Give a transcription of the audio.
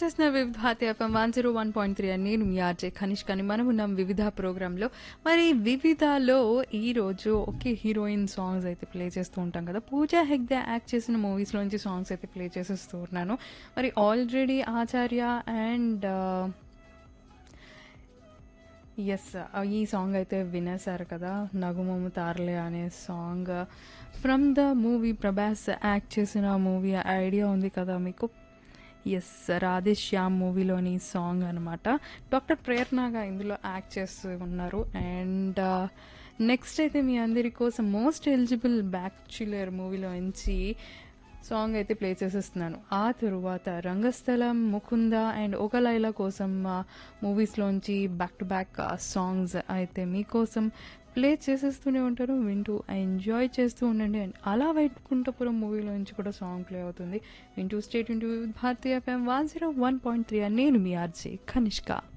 చేసిన వివిధ హాతి FM one zero one point three అని నేను మీ ఆర్జే ఖనిష్ కానీ మనం ఉన్నాం వివిధ ప్రోగ్రాంలో మరి వివిధలో ఈరోజు ఒకే హీరోయిన్ సాంగ్స్ అయితే ప్లే చేస్తూ ఉంటాం కదా పూజా హెగ్దే యాక్ట్ చేసిన మూవీస్లోంచి సాంగ్స్ అయితే ప్లే చేసేస్తూ ఉన్నాను మరి ఆల్రెడీ ఆచార్య అండ్ ఎస్ ఈ సాంగ్ అయితే వినేశారు కదా నగుమము తారలే అనే song from the movie Prabhas act చేసిన మూవీ ఐడియా ఉంది కదా మీకు ఎస్ రాధే శ్యామ్ మూవీలోని సాంగ్ అనమాట డాక్టర్ ప్రేరణగా ఇందులో యాక్ట్ చేస్తూ ఉన్నారు అండ్ నెక్స్ట్ అయితే మీ అందరి కోసం మోస్ట్ ఎలిజిబుల్ బ్యాక్చులర్ మూవీలో నుంచి సాంగ్ అయితే ప్లే చేసేస్తున్నాను ఆ తరువాత రంగస్థలం ముకుంద అండ్ ఒక లైలా కోసం మూవీస్లోంచి బ్యాక్ టు బ్యాక్ సాంగ్స్ అయితే మీకోసం ప్లే చేసేస్తూనే ఉంటారు వింటూ ఎంజాయ్ చేస్తూ ఉండండి అండ్ అలా వైకుంఠపురం మూవీలో నుంచి కూడా సాంగ్ ప్లే అవుతుంది వింటూ స్టేట్ ఇంటూ భారతీయ FM one zero one point three నేను మీ ఆర్జే కనిష్క